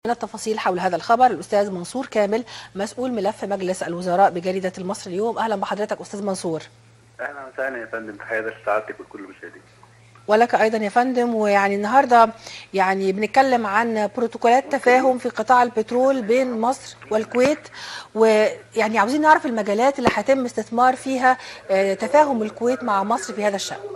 من التفاصيل حول هذا الخبر الاستاذ منصور كامل مسؤول ملف مجلس الوزراء بجريده المصري اليوم اهلا بحضرتك استاذ منصور اهلا وسهلا يا فندم تحياتي لسعادتك ولكل المشاهدين ولك ايضا يا فندم ويعني النهارده يعني بنتكلم عن بروتوكولات تفاهم في قطاع البترول بين مصر والكويت ويعني عاوزين نعرف المجالات اللي هيتم استثمار فيها آه، تفاهم الكويت مع مصر في هذا الشان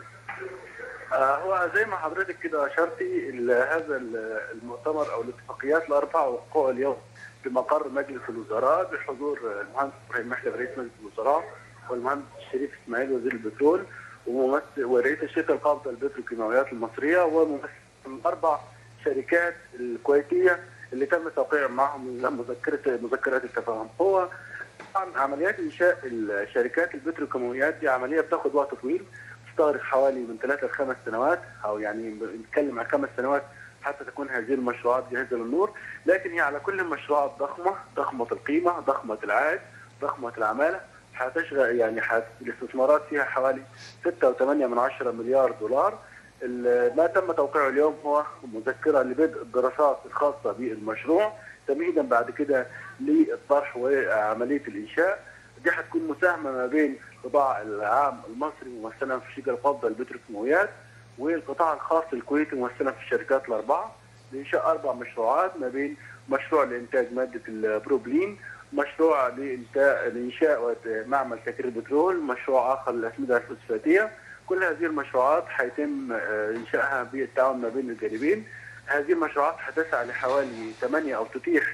آه، هو زي ما حضرتك كده اشرتي ال- هذا ال- المؤتمر او الاتفاقيات الاربعه وقوع اليوم بمقر مجلس الوزراء بحضور المهندس ابراهيم محلب رئيس مجلس الوزراء والمهندس شريف اسماعيل وزير البترول وممثل ورئيس الشركه القابضه للبتروكيماويات المصريه وممثل من اربع شركات الكويتيه اللي تم توقيع معهم مذكره مذكرات التفاهم هو طبعا عمليات انشاء الشركات البتروكيماويات دي عمليه بتاخد وقت طويل تستغرق حوالي من ثلاثة لخمس سنوات او يعني بنتكلم عن خمس سنوات حتى تكون هذه المشروعات جاهزه للنور لكن هي على كل المشروعات ضخمه ضخمه القيمه ضخمه العائد ضخمه العماله هتشغل يعني حت... الاستثمارات فيها حوالي 6.8 من عشرة مليار دولار ال- ما تم توقيعه اليوم هو مذكره لبدء الدراسات الخاصه بالمشروع تمهيدا بعد كده للطرح وعمليه الانشاء دي هتكون مساهمه ما بين القطاع العام المصري ممثلا في الشركه القابضه للبتروكيماويات والقطاع الخاص الكويتي ممثلا في الشركات الاربعه لانشاء اربع مشروعات ما بين مشروع لانتاج ماده البروبلين مشروع لإنتاج لإنشاء معمل تكرير البترول، مشروع آخر للأسمدة الفوسفاتية، كل هذه المشروعات حيتم آه، إنشائها بالتعاون ما بين الجانبين. هذه المشروعات حتسعى لحوالي 8 أو تتيح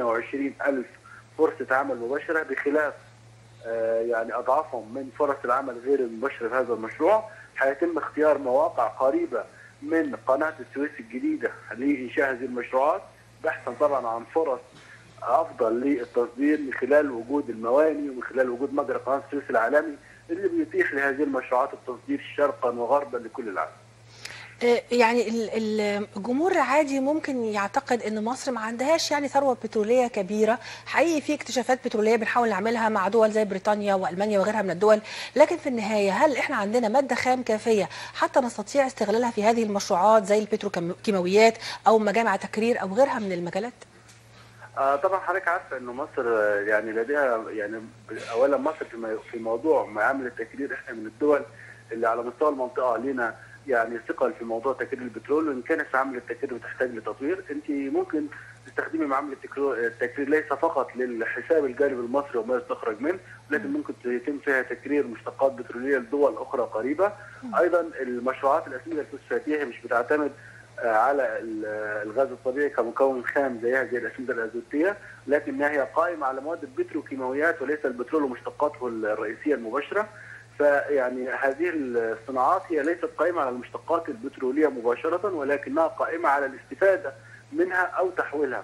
28 ألف فرصة عمل مباشرة بخلاف آه، يعني أضعافهم من فرص العمل غير المباشرة في هذا المشروع. حيتم اختيار مواقع قريبة من قناة السويس الجديدة لإنشاء هذه المشروعات بحثا طبعا عن فرص افضل للتصدير من خلال وجود المواني ومن خلال وجود مجرى قناه السويس العالمي اللي بيتيح لهذه المشروعات التصدير شرقا وغربا لكل العالم. آه، يعني ال- ال- الجمهور العادي ممكن يعتقد ان مصر ما عندهاش يعني ثروه بتروليه كبيره حقيقي في اكتشافات بتروليه بنحاول نعملها مع دول زي بريطانيا والمانيا وغيرها من الدول لكن في النهايه هل احنا عندنا ماده خام كافيه حتى نستطيع استغلالها في هذه المشروعات زي البتروكيماويات او مجامع تكرير او غيرها من المجالات آه طبعا حضرتك عارفه انه مصر آه، يعني لديها يعني ب- اولا مصر في مو- في موضوع معامل التكرير احنا من الدول اللي على مستوى المنطقه لنا يعني ثقل في موضوع تكرير البترول وان كانت معامل التكرير بتحتاج لتطوير انت ممكن تستخدمي معامل التكرو- التكرير ليس فقط للحساب الجانب المصري وما يستخرج منه ولكن ممكن يتم فيها تكرير مشتقات بتروليه لدول اخرى قريبه ايضا المشروعات الاسمده الفوسفاتيه هي مش بتعتمد آه، على ال- آه، الغاز الطبيعي كمكون خام زيها زي الاسمده الازوتيه لكنها هي قائمه على مواد البتروكيماويات وليس البترول ومشتقاته الرئيسيه المباشره فيعني هذه الصناعات هي ليست قائمه على المشتقات البتروليه مباشره ولكنها قائمه على الاستفاده منها او تحويلها.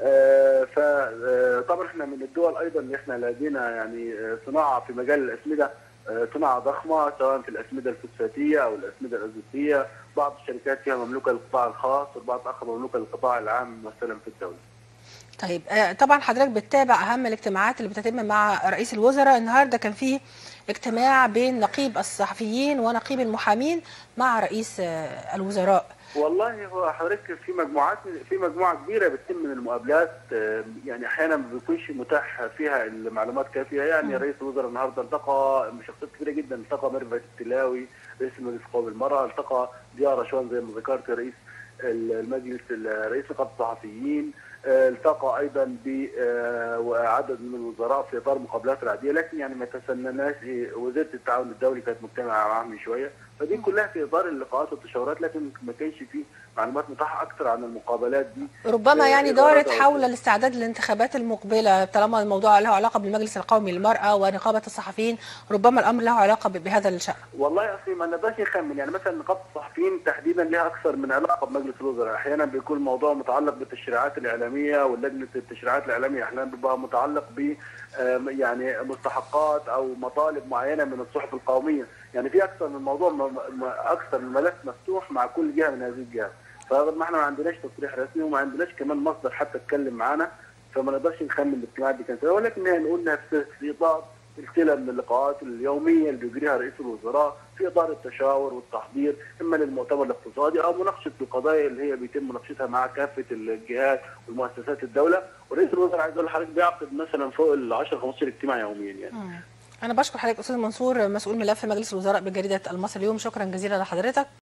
فطبعا احنا من الدول ايضا اللي احنا لدينا يعني آه، صناعه في مجال الاسمده آه، صناعه ضخمه سواء في الاسمده الفوسفاتيه او الاسمده الازوتيه، بعض الشركات فيها مملوكه للقطاع الخاص والبعض الاخر مملوكه للقطاع العام مثلا في الدوله. طيب آه، طبعا حضرتك بتتابع اهم الاجتماعات اللي بتتم مع رئيس الوزراء النهارده كان في اجتماع بين نقيب الصحفيين ونقيب المحامين مع رئيس آه، الوزراء والله هو حضرتك في مجموعات في مجموعه كبيره بتتم من المقابلات آه، يعني احيانا ما بيكونش متاح فيها المعلومات كافيه يعني رئيس الوزراء النهارده التقى شخصيات كبيره جدا التقى ميرفت التلاوي رئيس مجلس قوم المراه التقى ضياء رشوان زي ما ذكرت رئيس المجلس رئيس نقابه الصحفيين آه، التقى ايضا بعدد من الوزراء في اطار مقابلات العاديه لكن يعني ما تسنناش إيه، وزيره التعاون الدولي كانت مجتمعه معاهم من شويه فدي كلها في اطار اللقاءات والتشاورات لكن ما كانش في معلومات متاحه اكثر عن المقابلات دي ربما آه، يعني إدارات دارت أو حول كده. الاستعداد للانتخابات المقبله طالما الموضوع له علاقه بالمجلس القومي للمراه ونقابه الصحفيين ربما الامر له علاقه ب- بهذا الشان والله اصلي ما نقدرش نخمن يعني مثلا نقابه الصحفيين تحديدا لها اكثر من علاقه بمجلس الوزراء احيانا بيكون الموضوع متعلق بالتشريعات الاعلاميه ولجنه التشريعات الاعلاميه احيانا بيبقى متعلق ب آم، يعني مستحقات او مطالب معينه من الصحف القوميه يعني في اكثر من موضوع م- م- اكثر من ملف مفتوح مع كل جهه من هذه الجهات فما احنا ما عندناش تصريح رسمي وما عندناش كمان مصدر حتى اتكلم معانا فما نقدرش نخمن الاجتماعات دي كانت إيه، ولكن هي نقول انها في في اطار سلسله من اللقاءات اليوميه اللي بيجريها رئيس الوزراء في اطار التشاور والتحضير اما للمؤتمر الاقتصادي او مناقشه القضايا اللي هي بيتم مناقشتها مع كافه الجهات والمؤسسات الدوله ورئيس الوزراء عايز اقول لحضرتك بيعقد مثلا فوق ال 10 15 اجتماع يوميا يعني انا بشكر حضرتك استاذ منصور مسؤول ملف مجلس الوزراء بجريده المصري اليوم شكرا جزيلا لحضرتك